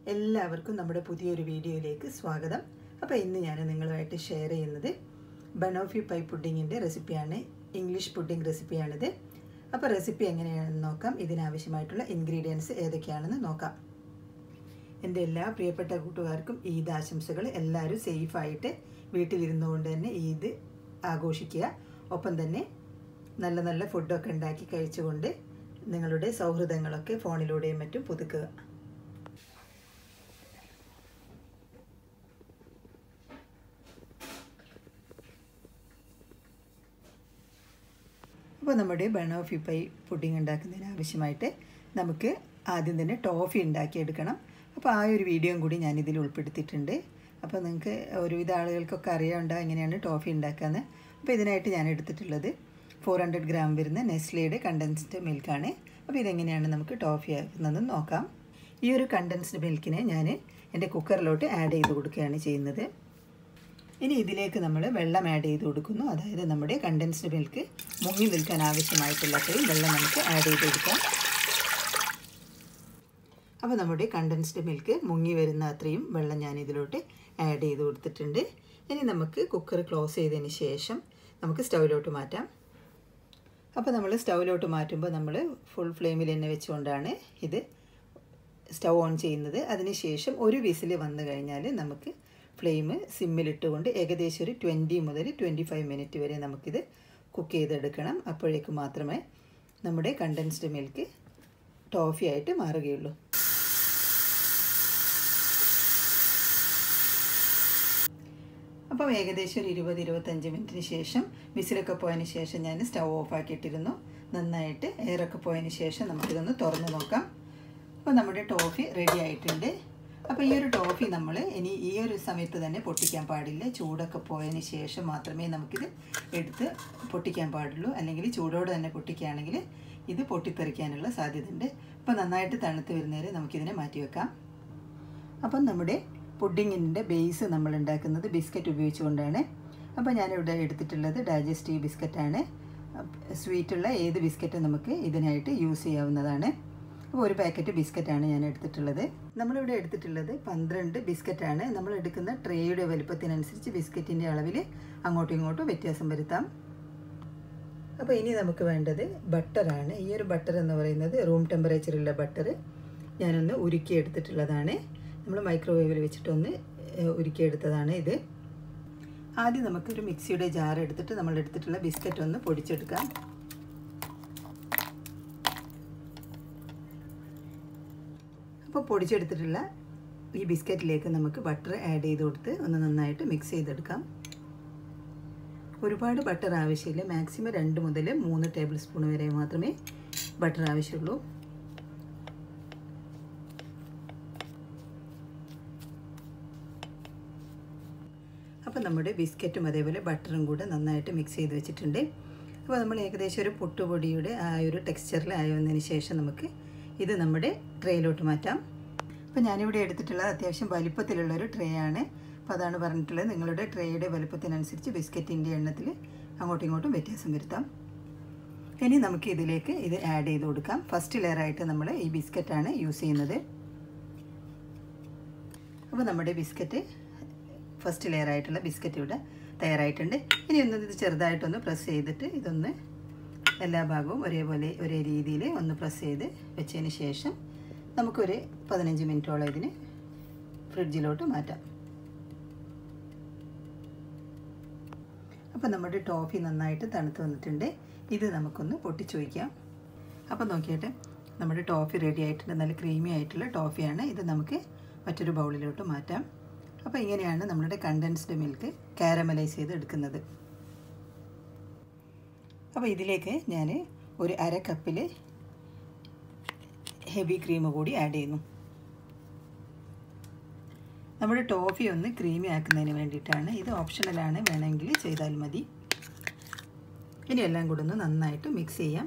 എല്ലാവർക്കും നമ്മുടെ പുതിയൊരു വീഡിയോയിലേക്ക് സ്വാഗതം അപ്പോൾ ഇന്ന് ഞാൻ നിങ്ങളുമായിട്ട് ഷെയർ ചെയ്യുന്നത് ബനോഫി പൈ പുഡിങ്ങിൻ്റെ റെസിപ്പിയാണ് ഇംഗ്ലീഷ് പുഡിംഗ് റെസിപ്പിയാണിത് അപ്പോൾ റെസിപ്പി എങ്ങനെയാണെന്ന് നോക്കാം ഇതിനാവശ്യമായിട്ടുള്ള ഇൻഗ്രീഡിയൻസ് ഏതൊക്കെയാണെന്ന് നോക്കാം എൻ്റെ എല്ലാ പ്രിയപ്പെട്ട കൂട്ടുകാർക്കും ഈദ് ആശംസകൾ എല്ലാവരും സേഫായിട്ട് വീട്ടിലിരുന്നു കൊണ്ട് തന്നെ ഈദ് ആഘോഷിക്കുക ഒപ്പം തന്നെ നല്ല നല്ല ഫുഡൊക്കെ ഉണ്ടാക്കി കഴിച്ചുകൊണ്ട് നിങ്ങളുടെ സൗഹൃദങ്ങളൊക്കെ ഫോണിലൂടെയും മറ്റും പുതുക്കുക അപ്പോൾ നമ്മുടെ ബണോഫി പൈ പുഡിംഗ് ഉണ്ടാക്കുന്നതിന് ആവശ്യമായിട്ട് നമുക്ക് ആദ്യം തന്നെ ടോഫി ഉണ്ടാക്കിയെടുക്കണം അപ്പോൾ ആ ഒരു വീഡിയോയും കൂടി ഞാൻ ഇതിൽ ഉൾപ്പെടുത്തിയിട്ടുണ്ട് അപ്പോൾ നിങ്ങൾക്ക് ഒരുവിധ ആളുകൾക്കൊക്കെ അറിയാനുണ്ടോ എങ്ങനെയാണ് ടോഫി ഉണ്ടാക്കാമെന്ന് അപ്പോൾ ഇതിനായിട്ട് ഞാൻ എടുത്തിട്ടുള്ളത് ഫോർ ഹൺഡ്രഡ് ഗ്രാം വരുന്ന നെസ്ലയുടെ കണ്ടൻസ്ഡ് മിൽക്കാണ് അപ്പോൾ ഇതെങ്ങനെയാണ് നമുക്ക് ടോഫി ആക്കുന്നതെന്ന് നോക്കാം ഈ ഒരു കണ്ടൻസ്ഡ് മിൽക്കിനെ ഞാൻ എൻ്റെ കുക്കറിലോട്ട് ആഡ് ചെയ്ത് കൊടുക്കുകയാണ് ചെയ്യുന്നത് ഇനി ഇതിലേക്ക് നമ്മൾ വെള്ളം ആഡ് ചെയ്ത് കൊടുക്കുന്നു അതായത് നമ്മുടെ കണ്ടൻസ്ഡ് മിൽക്ക് മുങ്ങി നിൽക്കാൻ ആവശ്യമായിട്ടുള്ള അത്രയും വെള്ളം നമുക്ക് ആഡ് ചെയ്ത് കൊടുക്കാം അപ്പോൾ നമ്മുടെ കണ്ടൻസ്ഡ് മിൽക്ക് മുങ്ങി വരുന്ന അത്രയും വെള്ളം ഞാൻ ഇതിലോട്ട് ആഡ് ചെയ്ത് കൊടുത്തിട്ടുണ്ട് ഇനി നമുക്ക് കുക്കർ ക്ലോസ് ചെയ്തതിന് ശേഷം നമുക്ക് സ്റ്റൗവിലോട്ട് മാറ്റാം അപ്പോൾ നമ്മൾ സ്റ്റൗവിലോട്ട് മാറ്റുമ്പോൾ നമ്മൾ ഫുൾ ഫ്ലെയിമിൽ തന്നെ വെച്ചുകൊണ്ടാണ് ഇത് സ്റ്റൗ ഓൺ ചെയ്യുന്നത് അതിനുശേഷം ഒരു വിസിൽ വന്നു കഴിഞ്ഞാൽ നമുക്ക് ഫ്ലെയിം സിമ്മിലിട്ടുകൊണ്ട് ഏകദേശം ഒരു ട്വൻറ്റി മുതൽ ട്വൻറ്റി ഫൈവ് മിനിറ്റ് വരെ നമുക്കിത് കുക്ക് ചെയ്തെടുക്കണം അപ്പോഴേക്ക് മാത്രമേ നമ്മുടെ കണ്ടൻസ്ഡ് മിൽക്ക് ടോഫി ആയിട്ട് മാറുകയുള്ളൂ അപ്പം ഏകദേശം ഒരു ഇരുപത് ഇരുപത്തഞ്ച് മിനിറ്റിന് ശേഷം വിസിലൊക്കെ പോയതിന് ശേഷം ഞാൻ സ്റ്റൗ ഓഫ് ആക്കിയിട്ടിരുന്നു നന്നായിട്ട് എയറൊക്കെ പോയതിന് ശേഷം നമുക്കിതൊന്ന് തുറന്ന് നോക്കാം അപ്പോൾ നമ്മുടെ ടോഫി റെഡി ആയിട്ടുണ്ട് അപ്പോൾ ഈ ഒരു ടോഫി നമ്മൾ ഇനി ഈ ഒരു സമയത്ത് തന്നെ പൊട്ടിക്കാൻ പാടില്ല ചൂടൊക്കെ പോയതിന് ശേഷം മാത്രമേ നമുക്കിത് എടുത്ത് പൊട്ടിക്കാൻ പാടുള്ളൂ അല്ലെങ്കിൽ ചൂടോടെ തന്നെ പൊട്ടിക്കുകയാണെങ്കിൽ ഇത് പൊട്ടിത്തെറിക്കാനുള്ള സാധ്യതയുണ്ട് അപ്പോൾ നന്നായിട്ട് തണുത്ത് വരുന്നവരെ നമുക്കിതിനെ മാറ്റി വെക്കാം അപ്പം നമ്മുടെ പുഡിങ്ങിൻ്റെ ബേസ് നമ്മൾ ഉണ്ടാക്കുന്നത് ബിസ്ക്കറ്റ് ഉപയോഗിച്ചുകൊണ്ടാണ് അപ്പോൾ ഞാനിവിടെ എടുത്തിട്ടുള്ളത് ഡൈജസ്റ്റീവ് ബിസ്ക്കറ്റാണ് സ്വീറ്റുള്ള ഏത് ബിസ്ക്കറ്റും നമുക്ക് ഇതിനായിട്ട് യൂസ് ചെയ്യാവുന്നതാണ് അപ്പോൾ ഒരു പാക്കറ്റ് ബിസ്ക്കറ്റാണ് ഞാൻ എടുത്തിട്ടുള്ളത് നമ്മളിവിടെ എടുത്തിട്ടുള്ളത് പന്ത്രണ്ട് ബിസ്ക്കറ്റാണ് നമ്മൾ എടുക്കുന്ന ട്രേയുടെ വലുപ്പത്തിനനുസരിച്ച് ബിസ്ക്കറ്റിൻ്റെ അളവിൽ അങ്ങോട്ടും ഇങ്ങോട്ടും വ്യത്യാസം വരുത്താം അപ്പോൾ ഇനി നമുക്ക് വേണ്ടത് ബട്ടറാണ് ഈ ഒരു ബട്ടർ എന്ന് പറയുന്നത് റൂം ടെമ്പറേച്ചറുള്ള ബട്ടർ ഞാനൊന്ന് ഉരുക്കി എടുത്തിട്ടുള്ളതാണ് നമ്മൾ മൈക്രോവേവിൽ വെച്ചിട്ടൊന്ന് ഉരുക്കിയെടുത്തതാണ് ഇത് ആദ്യം നമുക്കൊരു മിക്സിയുടെ ജാർ എടുത്തിട്ട് നമ്മൾ എടുത്തിട്ടുള്ള ബിസ്ക്കറ്റ് ഒന്ന് പൊടിച്ചെടുക്കാം അപ്പോൾ പൊടിച്ചെടുത്തിട്ടുള്ള ഈ ബിസ്ക്കറ്റിലേക്ക് നമുക്ക് ബട്ടർ ആഡ് ചെയ്ത് കൊടുത്ത് ഒന്ന് നന്നായിട്ട് മിക്സ് ചെയ്തെടുക്കാം ഒരുപാട് ബട്ടർ ആവശ്യമില്ല മാക്സിമം രണ്ട് മുതൽ മൂന്ന് ടേബിൾ സ്പൂൺ വരെ മാത്രമേ ബട്ടർ ആവശ്യമുള്ളൂ അപ്പോൾ നമ്മുടെ ബിസ്ക്കറ്റും അതേപോലെ ബട്ടറും കൂടെ നന്നായിട്ട് മിക്സ് ചെയ്ത് വെച്ചിട്ടുണ്ട് അപ്പോൾ നമ്മൾ ഏകദേശം ഒരു പൊട്ടുപൊടിയുടെ ആ ഒരു ടെക്സ്ചറിൽ ആയതിനു ശേഷം നമുക്ക് ഇത് നമ്മുടെ ട്രേയിലോട്ട് മാറ്റാം അപ്പോൾ ഞാനിവിടെ എടുത്തിട്ടുള്ളത് അത്യാവശ്യം വലിപ്പത്തിലുള്ള ഒരു ട്രേ ആണ് അപ്പോൾ അതാണ് പറഞ്ഞിട്ടുള്ളത് നിങ്ങളുടെ ട്രേയുടെ വലുപ്പത്തിനനുസരിച്ച് ബിസ്ക്കറ്റിൻ്റെ എണ്ണത്തിൽ അങ്ങോട്ടും ഇങ്ങോട്ടും വ്യത്യാസം വരുത്താം ഇനി നമുക്ക് ഇതിലേക്ക് ഇത് ആഡ് ചെയ്ത് കൊടുക്കാം ഫസ്റ്റ് ലെയറായിട്ട് നമ്മൾ ഈ ബിസ്ക്കറ്റാണ് യൂസ് ചെയ്യുന്നത് അപ്പോൾ നമ്മുടെ ബിസ്ക്കറ്റ് ഫസ്റ്റ് ലെയർ ആയിട്ടുള്ള ബിസ്ക്കറ്റ് ഇവിടെ തയ്യാറായിട്ടുണ്ട് ഇനി ഒന്ന് ഇത് ചെറുതായിട്ടൊന്ന് പ്രസ് ചെയ്തിട്ട് ഇതൊന്ന് എല്ലാ ഭാഗവും ഒരേപോലെ ഒരേ രീതിയിൽ ഒന്ന് പ്രസ് ചെയ്ത് വെച്ചതിന് ശേഷം നമുക്കൊരു പതിനഞ്ച് മിനിറ്റോളം ഇതിന് ഫ്രിഡ്ജിലോട്ട് മാറ്റാം അപ്പോൾ നമ്മുടെ ടോഫി നന്നായിട്ട് തണുത്ത് വന്നിട്ടുണ്ട് ഇത് നമുക്കൊന്ന് പൊട്ടിച്ചു വയ്ക്കാം അപ്പോൾ നോക്കിയിട്ട് നമ്മുടെ ടോഫി റെഡി ആയിട്ടുണ്ട് നല്ല ക്രീമി ആയിട്ടുള്ള ടോഫിയാണ് ഇത് നമുക്ക് മറ്റൊരു ബൗളിലോട്ട് മാറ്റാം അപ്പോൾ ഇങ്ങനെയാണ് നമ്മളുടെ കണ്ടൻസ്ഡ് മിൽക്ക് കാരമലൈസ് ചെയ്ത് എടുക്കുന്നത് അപ്പോൾ ഇതിലേക്ക് ഞാൻ ഒരു അര കപ്പിൽ ഹെവി ക്രീം കൂടി ആഡ് ചെയ്യുന്നു നമ്മുടെ ടോഫി ഒന്ന് ക്രീമി ആക്കുന്നതിന് വേണ്ടിയിട്ടാണ് ഇത് ഓപ്ഷണലാണ് വേണമെങ്കിൽ ചെയ്താൽ മതി ഇനി എല്ലാം കൂടെ ഒന്ന് നന്നായിട്ട് മിക്സ് ചെയ്യാം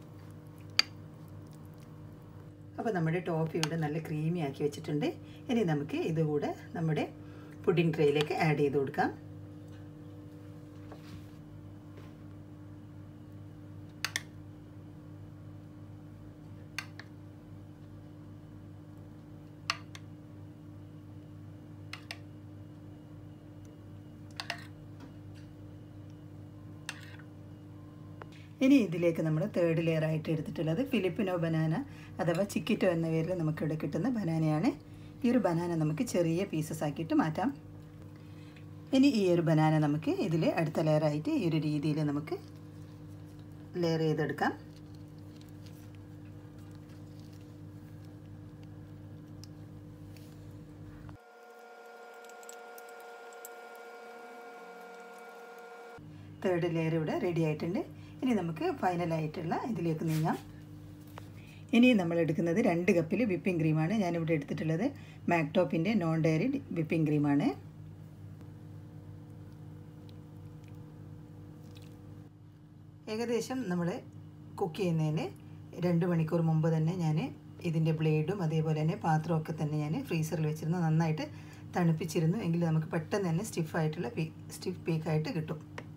അപ്പോൾ നമ്മുടെ ടോഫി ഇവിടെ നല്ല ക്രീമി ആക്കി വെച്ചിട്ടുണ്ട് ഇനി നമുക്ക് ഇതുകൂടെ നമ്മുടെ പുഡിംഗ് ട്രേയിലേക്ക് ആഡ് ചെയ്ത് കൊടുക്കാം ഇനി ഇതിലേക്ക് നമ്മൾ തേർഡ് ലെയർ ആയിട്ട് എടുത്തിട്ടുള്ളത് ഫിലിപ്പിനോ ബനാന അഥവാ ചിക്കിറ്റോ എന്ന പേരിൽ നമുക്കിവിടെ കിട്ടുന്ന ബനാനയാണ് ഈ ഒരു ബനാന നമുക്ക് ചെറിയ പീസസ് ആക്കിയിട്ട് മാറ്റാം ഇനി ഈ ഒരു ബനാന നമുക്ക് ഇതിൽ അടുത്ത ലെയറായിട്ട് ഈ ഒരു രീതിയിൽ നമുക്ക് ലെയർ ചെയ്തെടുക്കാം തേർഡ് ലെയർ ഇവിടെ റെഡി ആയിട്ടുണ്ട് ഇനി നമുക്ക് ഫൈനലായിട്ടുള്ള ഇതിലേക്ക് നീങ്ങാം ഇനി നമ്മൾ എടുക്കുന്നത് രണ്ട് കപ്പിൽ വിപ്പിംഗ് ക്രീമാണ് ഞാനിവിടെ എടുത്തിട്ടുള്ളത് മാക്ടോപ്പിൻ്റെ നോൺ ഡയറി വിപ്പിംഗ് ക്രീമാണ് ഏകദേശം നമ്മൾ കുക്ക് ചെയ്യുന്നതിന് രണ്ട് മണിക്കൂർ മുമ്പ് തന്നെ ഞാൻ ഇതിൻ്റെ ബ്ലേഡും അതേപോലെ തന്നെ പാത്രമൊക്കെ തന്നെ ഞാൻ ഫ്രീസറിൽ വെച്ചിരുന്നു നന്നായിട്ട് തണുപ്പിച്ചിരുന്നു എങ്കിൽ നമുക്ക് പെട്ടെന്ന് തന്നെ സ്റ്റിഫായിട്ടുള്ള പീ സ്റ്റിഫ് പീക്കായിട്ട് കിട്ടും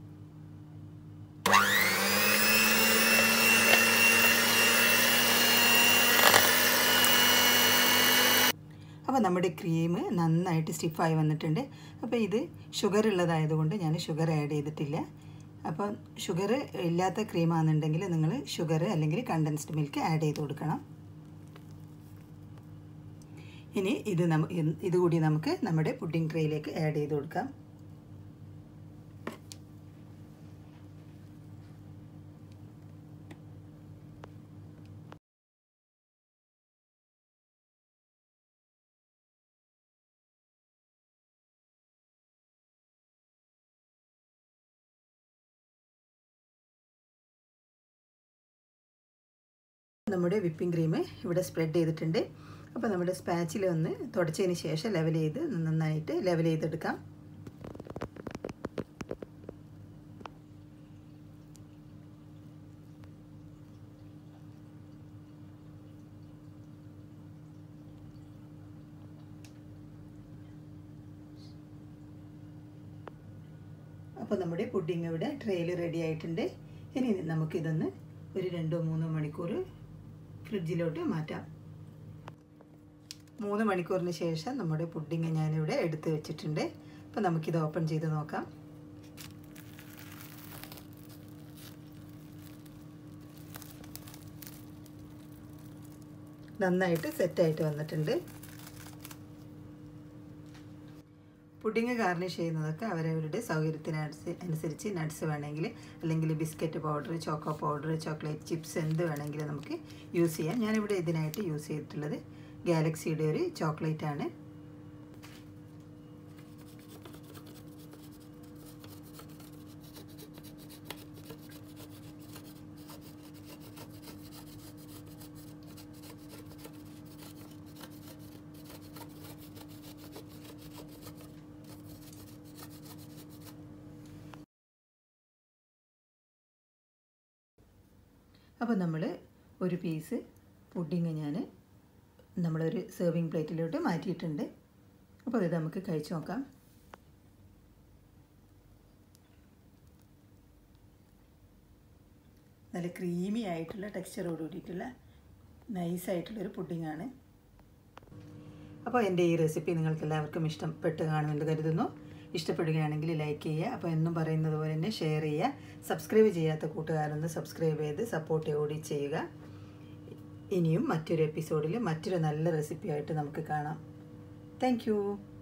അപ്പോൾ നമ്മുടെ ക്രീം നന്നായിട്ട് സ്റ്റിഫായി വന്നിട്ടുണ്ട് അപ്പോൾ ഇത് ഷുഗർ ഉള്ളതായതുകൊണ്ട് ഞാൻ ഷുഗർ ആഡ് ചെയ്തിട്ടില്ല അപ്പോൾ ഷുഗർ ഇല്ലാത്ത ക്രീമാണെന്നുണ്ടെങ്കിൽ നിങ്ങൾ ഷുഗർ അല്ലെങ്കിൽ കണ്ടൻസ്ഡ് മിൽക്ക് ആഡ് ചെയ്ത് കൊടുക്കണം ഇനി ഇത് നമ്മ ഇതുകൂടി നമുക്ക് നമ്മുടെ പുഡിംഗ് ട്രേയിലേക്ക് ആഡ് ചെയ്ത് കൊടുക്കാം നമ്മുടെ വിപ്പിംഗ് ക്രീം ഇവിടെ സ്പ്രെഡ് ചെയ്തിട്ടുണ്ട് അപ്പോൾ നമ്മുടെ സ്പാച്ചിൽ ഒന്ന് തുടച്ചതിന് ശേഷം ലെവൽ ചെയ്ത് നന്നായിട്ട് ലെവൽ ചെയ്തെടുക്കാം അപ്പോൾ നമ്മുടെ പുഡിംഗ് ഇവിടെ ട്രെയിൽ റെഡി ആയിട്ടുണ്ട് ഇനി നമുക്കിതൊന്ന് ഒരു രണ്ടോ മൂന്നോ മണിക്കൂർ ഫ്രിഡ്ജിലോട്ട് മാറ്റാം മൂന്ന് മണിക്കൂറിന് ശേഷം നമ്മുടെ പുഡിങ് ഞാനിവിടെ എടുത്ത് വെച്ചിട്ടുണ്ട് അപ്പോൾ നമുക്കിത് ഓപ്പൺ ചെയ്ത് നോക്കാം നന്നായിട്ട് സെറ്റായിട്ട് വന്നിട്ടുണ്ട് പുഡിങ് ഗാർണിഷ് ചെയ്യുന്നതൊക്കെ അവരവരുടെ സൗകര്യത്തിന് അനുസരിച്ച് നട്ട്സ് വേണമെങ്കിൽ അല്ലെങ്കിൽ biscuit powder choco powder chocolate chips എന്ത് വേണമെങ്കിലും നമുക്ക് യൂസ് ചെയ്യാം ഞാനിവിടെ ഇതിനായിട്ട് യൂസ് ചെയ്തിട്ടുള്ളത് ഗാലക്സിയുടെ ഒരു ചോക്ലേറ്റ് ആണ് അപ്പോൾ നമ്മൾ ഒരു പീസ് പുഡിങ് ഞാൻ നമ്മളൊരു സെർവിങ് പ്ലേറ്റിലോട്ട് മാറ്റിയിട്ടുണ്ട് അപ്പോൾ ഇത് നമുക്ക് കഴിച്ചു നോക്കാം നല്ല ക്രീമി ആയിട്ടുള്ള ടെക്സ്ചറോട് കൂടിയിട്ടുള്ള നൈസായിട്ടുള്ളൊരു പുഡിങ്ങാണ് അപ്പോൾ എൻ്റെ ഈ റെസിപ്പി നിങ്ങൾക്ക് എല്ലാവർക്കും ഇഷ്ടപ്പെട്ട് കാണുമെന്ന് കരുതുന്നു ഇഷ്ടപ്പെടുകയാണെങ്കിൽ ലൈക്ക് ചെയ്യുക അപ്പോൾ എന്നും പറയുന്നത് പോലെ തന്നെ ഷെയർ ചെയ്യുക സബ്സ്ക്രൈബ് ചെയ്യാത്ത കൂട്ടുകാരൊന്ന് സബ്സ്ക്രൈബ് ചെയ്ത് സപ്പോർട്ട് കൂടി ചെയ്യുക ഇനിയും മറ്റൊരു എപ്പിസോഡിൽ മറ്റൊരു നല്ല റെസിപ്പിയായിട്ട് നമുക്ക് കാണാം താങ്ക്